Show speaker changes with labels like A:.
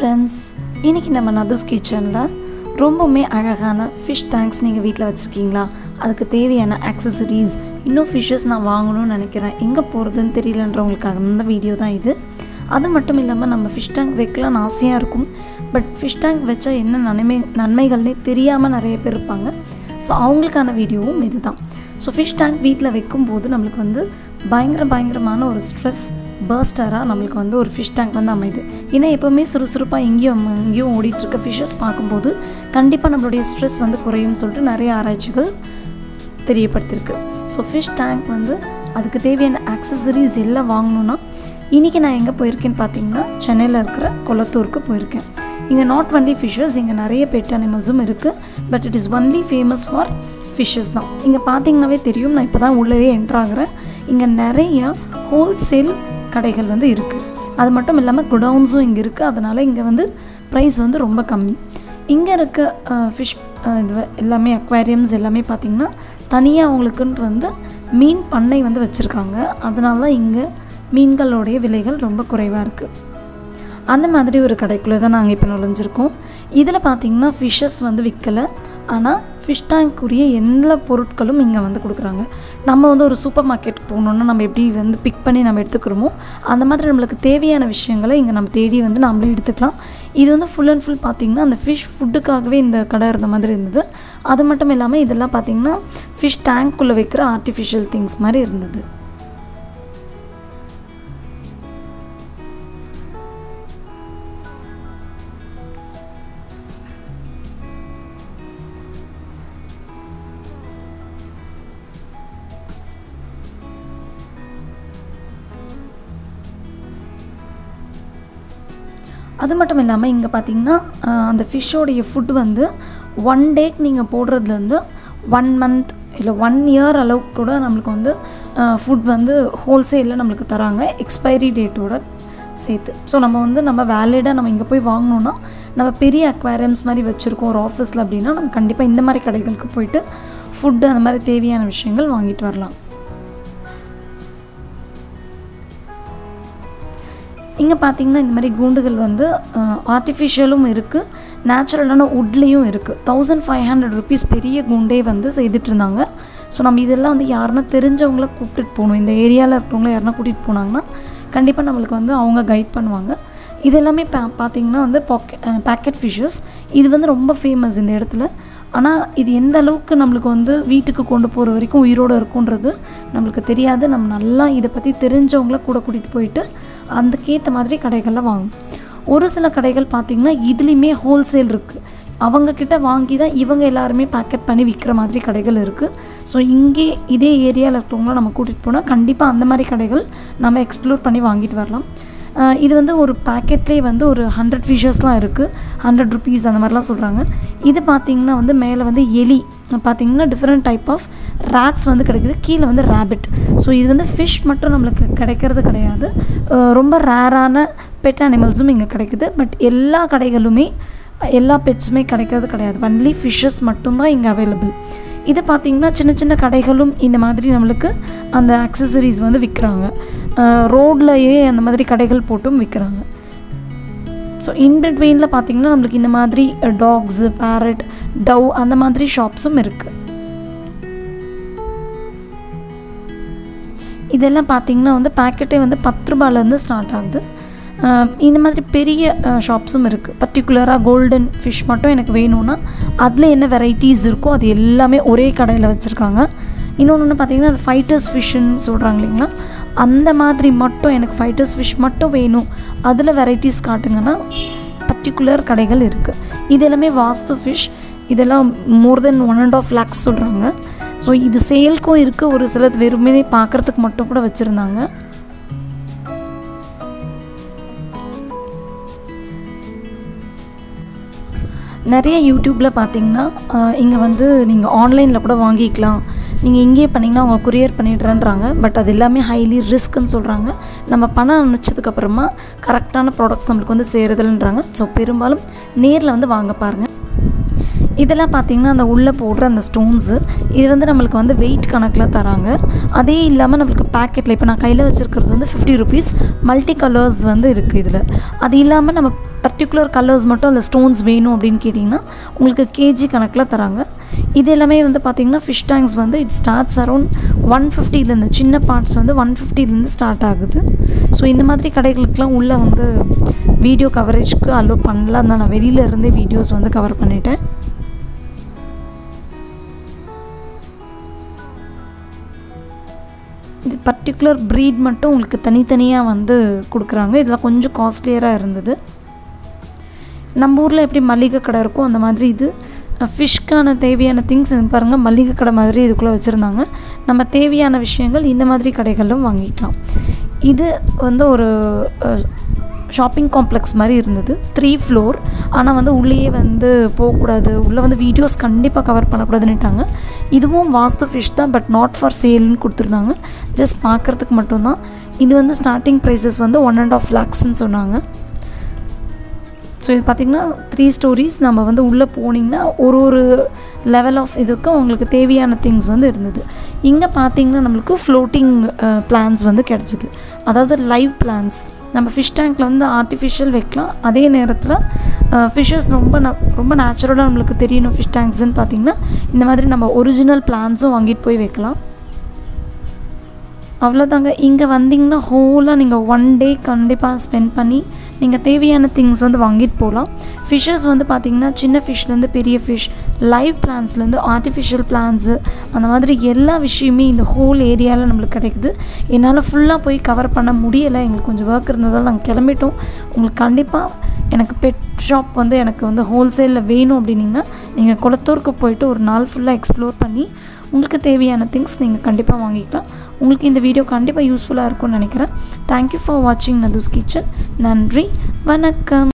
A: friends இன்றைக்கி நம்ம நதுஸ் கிச்சனில் ரொம்பவுமே அழகான ஃபிஷ் டேங்க்ஸ் நீங்கள் வீட்டில் வச்சுருக்கீங்களா அதுக்கு தேவையான ஆக்சசரிஸ் இன்னும் ஃபிஷ்ஷஸ் நான் வாங்கணும்னு நினைக்கிறேன் எங்கே போகிறதுன்னு தெரியலன்றவங்களுக்காக அந்த வீடியோ தான் இது அது மட்டும் இல்லாமல் நம்ம ஃபிஷ் டேங்க் வைக்கலாம்னு ஆசையாக இருக்கும் பட் ஃபிஷ் டேங்க் வச்சா என்ன நன்மை நன்மைகள்னே தெரியாமல் நிறைய பேர் இருப்பாங்க ஸோ அவங்களுக்கான வீடியோவும் இதுதான் ஸோ ஃபிஷ் டேங்க் வீட்டில் வைக்கும்போது நம்மளுக்கு வந்து பயங்கர பயங்கரமான ஒரு ஸ்ட்ரெஸ் பர்ஸ்டராக நம்மளுக்கு வந்து ஒரு ஃபிஷ் டேங்க் வந்து அமையுது ஏன்னா எப்போவுமே சுறுசுறுப்பாக எங்கேயும் எங்கேயும் ஓடிட்டுருக்க ஃபிஷ்ஷஸ் பார்க்கும்போது கண்டிப்பாக நம்மளுடைய ஸ்ட்ரெஸ் வந்து குறையும்னு சொல்லிட்டு நிறைய ஆராய்ச்சிகள் தெரியப்படுத்திருக்கு ஸோ ஃபிஷ் டேங்க் வந்து அதுக்கு தேவையான ஆக்சசரிஸ் எல்லாம் வாங்கணுன்னா இன்றைக்கி நான் எங்கே போயிருக்கேன்னு பார்த்தீங்கன்னா சென்னையில் இருக்கிற கொளத்தூருக்கு போயிருக்கேன் இங்கே நாட் ஒன்லி ஃபிஷ்ஷஸ் இங்கே நிறைய பெட் அனிமல்ஸும் இருக்குது but it is only famous for fishes தான் இங்கே பார்த்தீங்கன்னாவே தெரியும் நான் இப்போ தான் உள்ளவே என்ட்ராகிறேன் இங்கே நிறைய ஹோல்சேல் கடைகள் வந்து இருக்குது அது மட்டும் இல்லாமல் குடவுன்ஸும் இங்கே இருக்குது அதனால் இங்கே வந்து ப்ரைஸ் வந்து ரொம்ப கம்மி இங்கே இருக்க ஃபிஷ் இது எல்லாமே அக்வாரியம்ஸ் எல்லாமே பார்த்திங்கன்னா தனியாக அவங்களுக்குன்ட்டு வந்து மீன் பண்ணை வந்து வச்சுருக்காங்க அதனால தான் இங்கே மீன்களுடைய விலைகள் ரொம்ப குறைவாக இருக்குது அந்த மாதிரி ஒரு கடைக்குள்ளே தான் நாங்கள் இப்போ நுழைஞ்சிருக்கோம் இதில் பார்த்திங்கன்னா ஃபிஷ்ஷஸ் வந்து விற்கலை ஆனால் ஃபிஷ் டேங்க்குரிய எல்லா பொருட்களும் இங்கே வந்து கொடுக்குறாங்க நம்ம வந்து ஒரு சூப்பர் மார்க்கெட் போகணுன்னா நம்ம எப்படி வந்து பிக் பண்ணி நம்ம எடுத்துக்கிறோமோ அந்த மாதிரி நம்மளுக்கு தேவையான விஷயங்களை இங்கே நம்ம தேடி வந்து நம்மளே எடுத்துக்கலாம் இது வந்து ஃபுல் அண்ட் ஃபுல் பார்த்திங்கன்னா அந்த ஃபிஷ் ஃபுட்டுக்காகவே இந்த கடை இருந்த மாதிரி இருந்தது அது மட்டும் இல்லாமல் இதெல்லாம் பார்த்திங்கன்னா ஃபிஷ் டேங்க்குள்ளே வைக்கிற ஆர்டிஃபிஷியல் திங்ஸ் மாதிரி இருந்தது அது மட்டும் இல்லாமல் இங்கே பார்த்தீங்கன்னா அந்த ஃபிஷ்ஷோடைய ஃபுட் வந்து ஒன் டேக்கு நீங்கள் போடுறதுலேருந்து ஒன் மந்த் இல்லை ஒன் இயர் அளவுக்கு கூட நம்மளுக்கு வந்து ஃபுட் வந்து ஹோல்சேலில் நம்மளுக்கு தராங்க எக்ஸ்பைரி டேட்டோட சேர்த்து ஸோ நம்ம வந்து நம்ம வேலிடாக நம்ம இங்கே போய் வாங்கினோன்னா நம்ம பெரிய அக்வாரியம்ஸ் மாதிரி வச்சுருக்கோம் ஒரு ஆஃபீஸில் அப்படின்னா நம்ம கண்டிப்பாக இந்த மாதிரி கடைகளுக்கு போயிட்டு ஃபுட்டு அந்த மாதிரி தேவையான விஷயங்கள் வாங்கிட்டு வரலாம் இங்கே பார்த்தீங்கன்னா இந்த மாதிரி கூண்டுகள் வந்து ஆர்டிஃபிஷியலும் இருக்குது நேச்சுரலான உட்லேயும் இருக்குது தௌசண்ட் ஃபைவ் ஹண்ட்ரட் ருபீஸ் பெரிய கூண்டே வந்து செய்துட்டு இருந்தாங்க ஸோ நம்ம இதெல்லாம் வந்து யாருன்னா தெரிஞ்சவங்கள கூப்பிட்டுட்டு போகணும் இந்த ஏரியாவில் இருக்கிறவங்கள யாருன்னா கூட்டிகிட்டு போனாங்கன்னா கண்டிப்பாக நம்மளுக்கு வந்து அவங்க கைட் பண்ணுவாங்க இது எல்லாமே பா பார்த்தீங்கன்னா வந்து பாக்கெ பேக்கெட் ஃபிஷ்ஷஸ் இது வந்து ரொம்ப ஃபேமஸ் இந்த இடத்துல ஆனால் இது எந்த அளவுக்கு நம்மளுக்கு வந்து வீட்டுக்கு கொண்டு போகிற வரைக்கும் உயிரோடு இருக்குன்றது நம்மளுக்கு தெரியாது நம்ம நல்லா இதை பற்றி தெரிஞ்சவங்கள கூட கூட்டிகிட்டு போயிட்டு அதுக்கேற்ற மாதிரி கடைகளில் வாங்கணும் ஒரு சில கடைகள் பார்த்திங்கன்னா இதுலேயுமே ஹோல்சேல் இருக்குது அவங்கக்கிட்ட வாங்கி தான் இவங்க எல்லாருமே பேக்கெட் பண்ணி விற்கிற மாதிரி கடைகள் இருக்குது ஸோ இங்கே இதே ஏரியாவில் இருக்கிறவங்கள நம்ம கூட்டிகிட்டு போனால் கண்டிப்பாக அந்த மாதிரி கடைகள் நம்ம எக்ஸ்ப்ளோர் பண்ணி வாங்கிட்டு வரலாம் இது வந்து ஒரு பேக்கெட்லேயே வந்து ஒரு ஹண்ட்ரட் ஃபிஷர்ஸ்லாம் இருக்குது ஹண்ட்ரட் ருபீஸ் அந்த மாதிரிலாம் சொல்கிறாங்க இது பார்த்திங்கன்னா வந்து மேலே வந்து எலி பார்த்திங்கன்னா டிஃப்ரெண்ட் டைப் ஆஃப் ரேட்ஸ் வந்து கிடைக்குது கீழே வந்து ரேபிட் ஸோ இது வந்து ஃபிஷ் மட்டும் நம்மளுக்கு கிடைக்கிறது கிடையாது ரொம்ப ரேரான பெட் அனிமல்ஸும் இங்கே கிடைக்குது பட் எல்லா கடைகளுமே எல்லா பெட்ஸுமே கிடைக்கிறது கிடையாது ஒன்லி ஃபிஷ்ஷஸ் மட்டும்தான் இங்கே அவைலபிள் இது பார்த்திங்கன்னா சின்ன சின்ன கடைகளும் இந்த மாதிரி நம்மளுக்கு அந்த அக்சசரிஸ் வந்து விற்கிறாங்க ரோட்லையே அந்த மாதிரி கடைகள் போட்டும் விற்கிறாங்க ஸோ இன்பிட்வீனில் பார்த்திங்கன்னா நம்மளுக்கு இந்த மாதிரி டாக்ஸு பேரட் டவ் அந்த மாதிரி ஷாப்ஸும் இருக்குது இதெல்லாம் பார்த்திங்கன்னா வந்து பேக்கெட்டே வந்து பத்து ரூபாயிலேருந்து ஸ்டார்ட் ஆகுது இந்த மாதிரி பெரிய ஷாப்ஸும் இருக்குது பர்டிகுலராக கோல்டன் ஃபிஷ் மட்டும் எனக்கு வேணும்னா அதில் என்ன வெரைட்டிஸ் இருக்கோ அது எல்லாமே ஒரே கடையில் வச்சுருக்காங்க இன்னொன்று ஒன்று பார்த்தீங்கன்னா அது ஃபைட்டர்ஸ் ஃபிஷ்ஷுன்னு சொல்கிறாங்க இல்லைங்களா அந்த மாதிரி மட்டும் எனக்கு ஃபைட்டர்ஸ் ஃபிஷ் மட்டும் வேணும் அதில் வெரைட்டிஸ் காட்டுங்கன்னா பர்டிகுலர் கடைகள் இருக்குது இது எல்லாமே வாஸ்து ஃபிஷ் இதெல்லாம் more than one and half lakhs சொல்கிறாங்க ஸோ இது சேல்க்கும் இருக்குது ஒரு சிலது வெறுமனே பார்க்குறதுக்கு மட்டும் கூட வச்சுருந்தாங்க நிறைய யூடியூப்பில் பார்த்தீங்கன்னா இங்கே வந்து நீங்கள் ஆன்லைனில் கூட வாங்கிக்கலாம் நீங்கள் இங்கேயே பண்ணிங்கன்னா அவங்க குரியர் பண்ணிடுறேன்றாங்க பட் அது எல்லாமே ஹைலி ரிஸ்க்குன்னு சொல்கிறாங்க நம்ம பணம் அனுப்பிச்சதுக்கப்புறமா கரெக்டான ப்ராடக்ட்ஸ் நம்மளுக்கு வந்து சேருதல்ன்றாங்க ஸோ பெரும்பாலும் நேரில் வந்து வாங்க பாருங்கள் இதெல்லாம் பார்த்திங்கன்னா அந்த உள்ளே போடுற அந்த ஸ்டோன்ஸு இது வந்து நம்மளுக்கு வந்து வெயிட் கணக்கில் தராங்க அதே இல்லாமல் நம்மளுக்கு பேக்கெட்டில் இப்போ நான் கையில் வச்சுருக்கிறது வந்து ஃபிஃப்டி ருபீஸ் மல்டி கலர்ஸ் வந்து இருக்குது இதில் அது இல்லாமல் நம்ம பர்டிகுலர் கலர்ஸ் மட்டும் அந்த ஸ்டோன்ஸ் வேணும் அப்படின்னு கேட்டிங்கன்னா உங்களுக்கு கேஜி கணக்கில் தராங்க இது எல்லாமே வந்து பார்த்திங்கன்னா ஃபிஷ் டேங்க்ஸ் வந்து இட் ஸ்டார்ட்ஸ் அரௌண்ட் ஒன் ஃபிஃப்டிலேருந்து சின்ன பார்ட்ஸ் வந்து ஒன் ஃபிஃப்டிலேருந்து ஸ்டார்ட் ஆகுது ஸோ இந்த மாதிரி கடைகளுக்கெலாம் உள்ளே வந்து வீடியோ கவரேஜ்க்கு அலோவ் பண்ணல தான் நான் வெளியில் இருந்தே வீடியோஸ் வந்து கவர் பண்ணிட்டேன் இது பர்டிகுலர் ப்ரீட் மட்டும் உங்களுக்கு தனித்தனியாக வந்து கொடுக்குறாங்க இதில் கொஞ்சம் காஸ்ட்லியராக இருந்தது நம்ம ஊரில் எப்படி மளிகை கடை இருக்கோ அந்த மாதிரி இது ஃபிஷ்க்கான தேவையான திங்ஸ் பாருங்கள் மளிகை கடை மாதிரி இதுக்குள்ளே வச்சுருந்தாங்க நம்ம தேவையான விஷயங்கள் இந்த மாதிரி கடைகளிலும் வாங்கிக்கலாம் இது வந்து ஒரு ஷாப்பிங் காம்ப்ளெக்ஸ் மாதிரி இருந்தது த்ரீ ஃப்ளோர் ஆனால் வந்து உள்ளேயே வந்து போகக்கூடாது உள்ளே வந்து வீடியோஸ் கண்டிப்பாக கவர் பண்ணக்கூடாதுன்னுட்டாங்க இதுவும் வாஸ்து ஃபிஷ் தான் பட் நாட் ஃபார் சேல்னு கொடுத்துருந்தாங்க ஜஸ்ட் பார்க்குறதுக்கு மட்டும்தான் இது வந்து ஸ்டார்டிங் ப்ரைஸஸ் வந்து ஒன் அண்ட் ஆஃப் லேக்ஸ்ன்னு சொன்னாங்க ஸோ இது பார்த்திங்கன்னா த்ரீ ஸ்டோரிஸ் நம்ம வந்து உள்ளே போனீங்கன்னா ஒரு ஒரு லெவல் ஆஃப் இதுக்கு உங்களுக்கு தேவையான திங்ஸ் வந்து இருந்தது இங்கே பார்த்தீங்கன்னா நம்மளுக்கு ஃப்ளோட்டிங் பிளான்ஸ் வந்து கிடச்சிது அதாவது லைவ் பிளான்ஸ் நம்ம ஃபிஷ் டேங்க்கில் வந்து ஆர்டிஃபிஷியல் வைக்கலாம் அதே நேரத்தில் ஃபிஷ்ஷஸ் ரொம்ப ந ரொம்ப நேச்சுரலாக நம்மளுக்கு தெரியணும் ஃபிஷ் டேங்க்ஸ்ன்னு பார்த்திங்கன்னா இந்த மாதிரி நம்ம ஒரிஜினல் பிளான்ஸும் வாங்கிட்டு போய் வைக்கலாம் அவ்வளோதாங்க இங்கே வந்தீங்கன்னா ஹோலாக நீங்கள் ஒன் டே கண்டிப்பாக ஸ்பெண்ட் பண்ணி நீங்கள் தேவையான திங்ஸ் வந்து வாங்கிட்டு போகலாம் ஃபிஷ்ஷஸ் வந்து பார்த்திங்கன்னா சின்ன ஃபிஷ்லேருந்து பெரிய ஃபிஷ் லைவ் பிளான்ஸ்லேருந்து ஆர்டிஃபிஷியல் பிளான்ஸு அந்த மாதிரி எல்லா விஷயமே இந்த ஹோல் ஏரியாவில் நம்மளுக்கு கிடைக்குது என்னால் ஃபுல்லாக போய் கவர் பண்ண முடியலை எங்களுக்கு கொஞ்சம் ஒர்க் இருந்ததால் நாங்கள் கிளம்பிட்டோம் உங்களுக்கு கண்டிப்பாக எனக்கு பெட் ஷாப் வந்து எனக்கு வந்து ஹோல்சேலில் வேணும் அப்படின்னிங்கன்னா நீங்கள் குளத்தூருக்கு போயிட்டு ஒரு நாள் ஃபுல்லாக எக்ஸ்ப்ளோர் பண்ணி உங்களுக்கு தேவையான திங்ஸ் நீங்கள் கண்டிப்பாக வாங்கிக்கலாம் உங்களுக்கு இந்த வீடியோ கண்டிப்பாக யூஸ்ஃபுல்லாக இருக்கும்னு நினைக்கிறேன் தேங்க்யூ ஃபார் வாட்சிங் நதுஸ் கிச்சன் நன்றி வணக்கம்